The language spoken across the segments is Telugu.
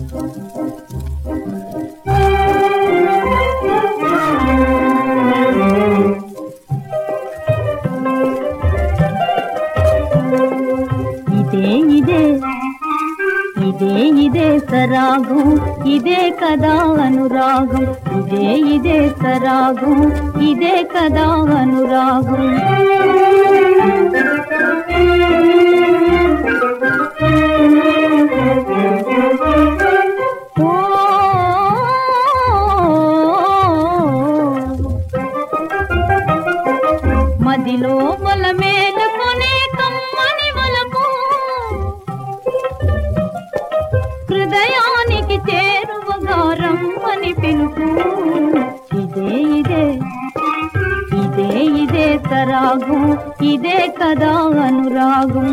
ఇదే ఇదే ఇదే ఇదే సరాగం ఇదే కదా అనురాగం ఇదే ఇదే సరాగం ఇదే కదా అనురాగం ఓ మదిలో మొల మేలుకునే కమ్మని వలకు హృదయానికి చేరువగా రమ్మని పిలుపు ఇదే ఇదే ఇదే ఇదే సరాగం ఇదే కదా అనురాగం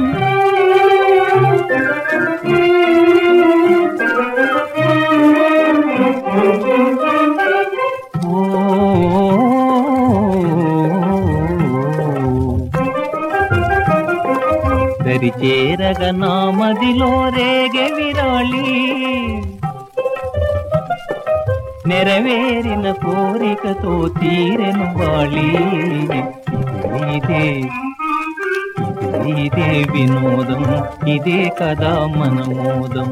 దరి చేరగ నా మదిలో రేగె విరాళి నెరవేరిన కోరికతో తీరెను బాళి ఇదే ఇదే ఇదే వినోదం ఇదే కదా మన మోదం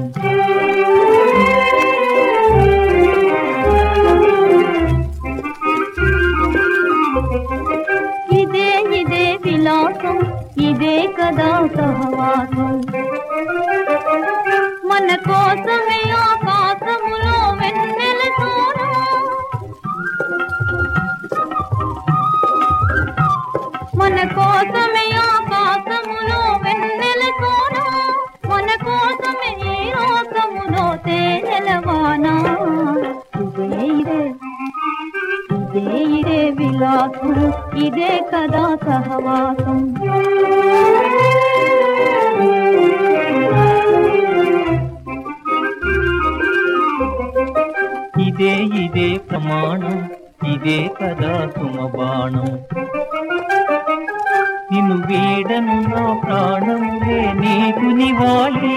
ఇదే ఇదే విలాసం ఇదే కదా సహవాసం మన కోసమే ఆకాశములో వెన్నెల సోనా మన కోసమే ఆకాశములో వెన్నెల సోనా మన కోసమే ఈ లోకములో తేనెల వాన ఇదే ఇదే ఇదే ఇదే విలాసం ఇదే కదా సహవాసం ఇదే ఇదే ప్రమాణం ఇదే కదా సుమబాణం నిన్ను వీడను నా ప్రాణములే నీకు నివాళి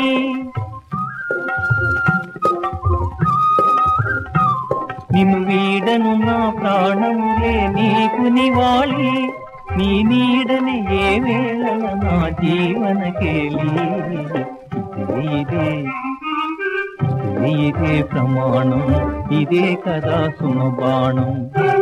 నిన్ను వీడను నా ప్రాణములే నీకు నివాళి నీ నీడని ఏ వేళల నా జీవన కేలి ఇదే ఇదే ఇదే ప్రమాణం ఇదే కదా సుమబాణం